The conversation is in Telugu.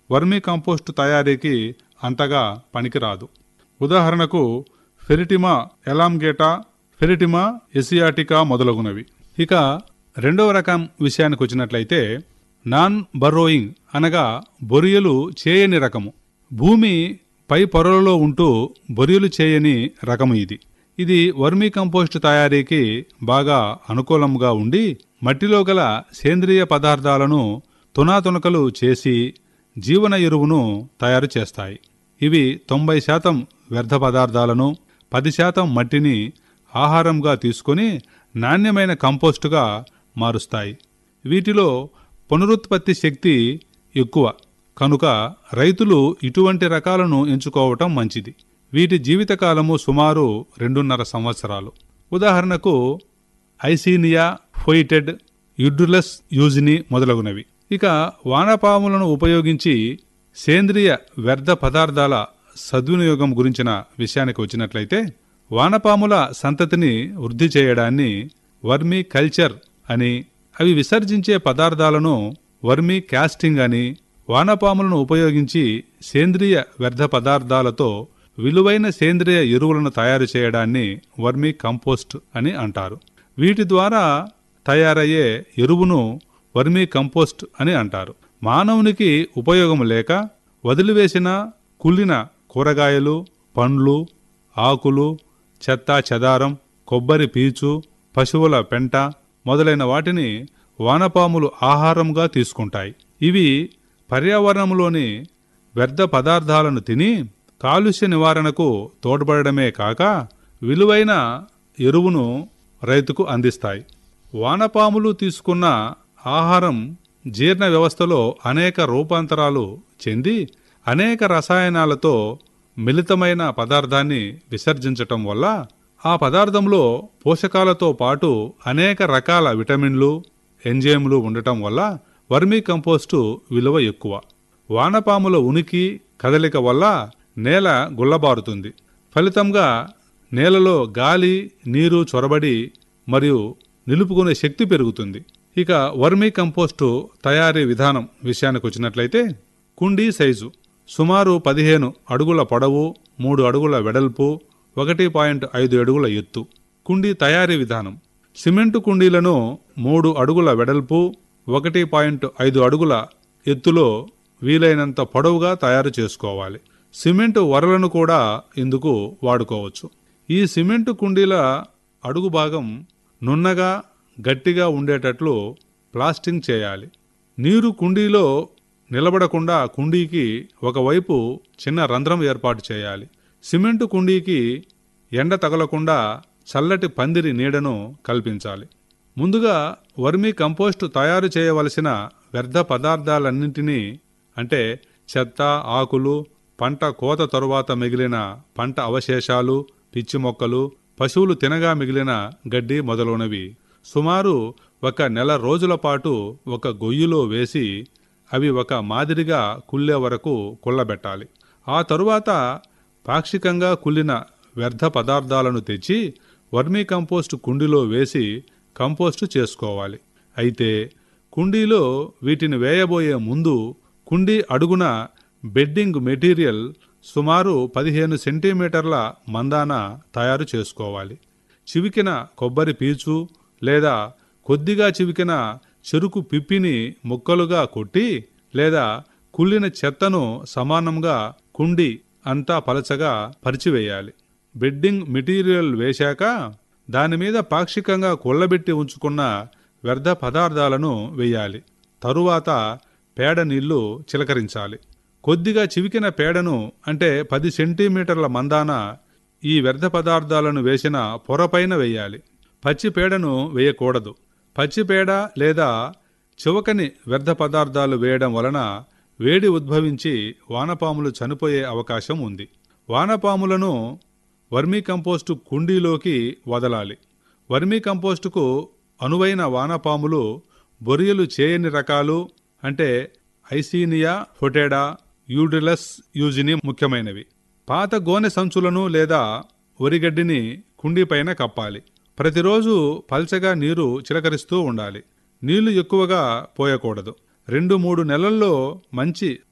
వర్మీ కంపోస్ట్ తయారీకి అంతగా పనికిరాదు ఉదాహరణకు ఫెరిటిమా ఎలాంగేటా ఫెరిటిమా ఎసియాటికా మొదలగునవి ఇక రెండవ రకం విషయానికి వచ్చినట్లయితే నాన్ బర్రోయింగ్ అనగా బొరియలు చేయని రకము భూమి పై పొరలలో ఉంటూ బొరియలు చేయని రకము ఇది ఇది వర్మీ కంపోస్ట్ తయారీకి బాగా అనుకూలంగా ఉండి మట్టిలో గల సేంద్రియ పదార్థాలను తునాతునకలు చేసి జీవన ఎరువును తయారు చేస్తాయి ఇవి తొంభై శాతం వ్యర్థ పదార్థాలను పది శాతం మట్టిని ఆహారంగా తీసుకొని నాణ్యమైన కంపోస్టుగా మారుస్తాయి వీటిలో పునరుత్పత్తి శక్తి ఎక్కువ కనుక రైతులు ఇటువంటి రకాలను ఎంచుకోవటం మంచిది వీటి జీవితకాలము సుమారు రెండున్నర సంవత్సరాలు ఉదాహరణకు ఐసీనియా ఫోయిటెడ్ యుడ్రులస్ యూజిని మొదలగునవి ఇక వానపాములను ఉపయోగించి సేంద్రియ వ్యర్థ పదార్థాల సద్వినియోగం గురించిన విషయానికి వచ్చినట్లయితే వానపాముల సంతతిని వృద్ధి చేయడాన్ని వర్మీ కల్చర్ అని అవి విసర్జించే పదార్థాలను వర్మీ కాస్టింగ్ అని వానపాములను ఉపయోగించి సేంద్రియ వ్యర్థ పదార్థాలతో విలువైన సేంద్రియ ఎరువులను తయారు చేయడాన్ని వర్మీ కంపోస్ట్ అని అంటారు వీటి ద్వారా తయారయ్యే ఎరువును వర్మీ కంపోస్ట్ అని అంటారు మానవునికి ఉపయోగం లేక వదిలివేసిన కుళ్ళిన కూరగాయలు పండ్లు ఆకులు చెత్త చెదారం కొబ్బరి పీచు పశువుల పెంట మొదలైన వాటిని వానపాములు ఆహారంగా తీసుకుంటాయి ఇవి పర్యావరణంలోని వ్యర్థ పదార్థాలను తిని కాలుష్య నివారణకు తోడ్పడమే కాక విలువైన ఎరువును రైతుకు అందిస్తాయి వానపాములు తీసుకున్న ఆహారం జీర్ణ వ్యవస్థలో అనేక రూపాంతరాలు చెంది అనేక రసాయనాలతో మిళితమైన పదార్థాన్ని విసర్జించటం వల్ల ఆ పదార్థంలో పోషకాలతో పాటు అనేక రకాల విటమిన్లు ఎంజైమ్లు ఉండటం వల్ల వర్మీ కంపోస్టు విలువ ఎక్కువ వానపాముల ఉనికి కదలిక వల్ల నేల గుల్లబారుతుంది ఫలితంగా నేలలో గాలి నీరు చొరబడి మరియు నిలుపుకునే శక్తి పెరుగుతుంది ఇక వర్మీ కంపోస్టు తయారీ విధానం విషయానికి వచ్చినట్లయితే కుండీ సైజు సుమారు పదిహేను అడుగుల పొడవు మూడు అడుగుల వెడల్పు ఒకటి పాయింట్ ఐదు అడుగుల ఎత్తు కుండీ తయారీ విధానం సిమెంటు కుండీలను మూడు అడుగుల వెడల్పు ఒకటి పాయింట్ ఐదు అడుగుల ఎత్తులో వీలైనంత పొడవుగా తయారు చేసుకోవాలి సిమెంటు వరలను కూడా ఇందుకు వాడుకోవచ్చు ఈ సిమెంటు కుండీల అడుగు భాగం నున్నగా గట్టిగా ఉండేటట్లు ప్లాస్టింగ్ చేయాలి నీరు కుండీలో నిలబడకుండా కుండీకి ఒకవైపు చిన్న రంధ్రం ఏర్పాటు చేయాలి సిమెంటు కుండీకి ఎండ తగలకుండా చల్లటి పందిరి నీడను కల్పించాలి ముందుగా వర్మీ కంపోస్ట్ తయారు చేయవలసిన వ్యర్థ పదార్థాలన్నింటినీ అంటే చెత్త ఆకులు పంట కోత తరువాత మిగిలిన పంట అవశేషాలు పిచ్చి మొక్కలు పశువులు తినగా మిగిలిన గడ్డి మొదలైనవి సుమారు ఒక నెల రోజుల పాటు ఒక గొయ్యిలో వేసి అవి ఒక మాదిరిగా కుళ్ళే వరకు కుళ్ళబెట్టాలి ఆ తరువాత పాక్షికంగా కుళ్ళిన వ్యర్థ పదార్థాలను తెచ్చి వర్మీ కంపోస్ట్ కుండీలో వేసి కంపోస్టు చేసుకోవాలి అయితే కుండీలో వీటిని వేయబోయే ముందు కుండీ అడుగున బెడ్డింగ్ మెటీరియల్ సుమారు పదిహేను సెంటీమీటర్ల మందాన తయారు చేసుకోవాలి చివికిన కొబ్బరి పీచు లేదా కొద్దిగా చివికిన చెరుకు పిప్పిని ముక్కలుగా కొట్టి లేదా కుళ్ళిన చెత్తను సమానంగా కుండి అంతా పలచగా పరిచివేయాలి బెడ్డింగ్ మెటీరియల్ వేశాక దానిమీద పాక్షికంగా కొల్లబెట్టి ఉంచుకున్న వ్యర్థ పదార్థాలను వేయాలి తరువాత పేడ నీళ్లు చిలకరించాలి కొద్దిగా చివికిన పేడను అంటే పది సెంటీమీటర్ల మందాన ఈ వ్యర్థ పదార్థాలను వేసిన పొరపైన వేయాలి పచ్చి పేడను వేయకూడదు పచ్చి పేడ లేదా చివకని వ్యర్థ పదార్థాలు వేయడం వలన వేడి ఉద్భవించి వానపాములు చనిపోయే అవకాశం ఉంది వానపాములను వర్మీ కంపోస్టు కుండీలోకి వదలాలి వర్మీ కంపోస్టుకు అనువైన వానపాములు బొరియలు చేయని రకాలు అంటే ఐసీనియా ఫొటేడా యూడిలస్ యూజిని ముఖ్యమైనవి పాత గోనె సంచులను లేదా వరిగడ్డిని కుండీపైన కప్పాలి ప్రతిరోజు పల్చగా నీరు చిలకరిస్తూ ఉండాలి నీళ్లు ఎక్కువగా పోయకూడదు రెండు మూడు నెలల్లో మంచి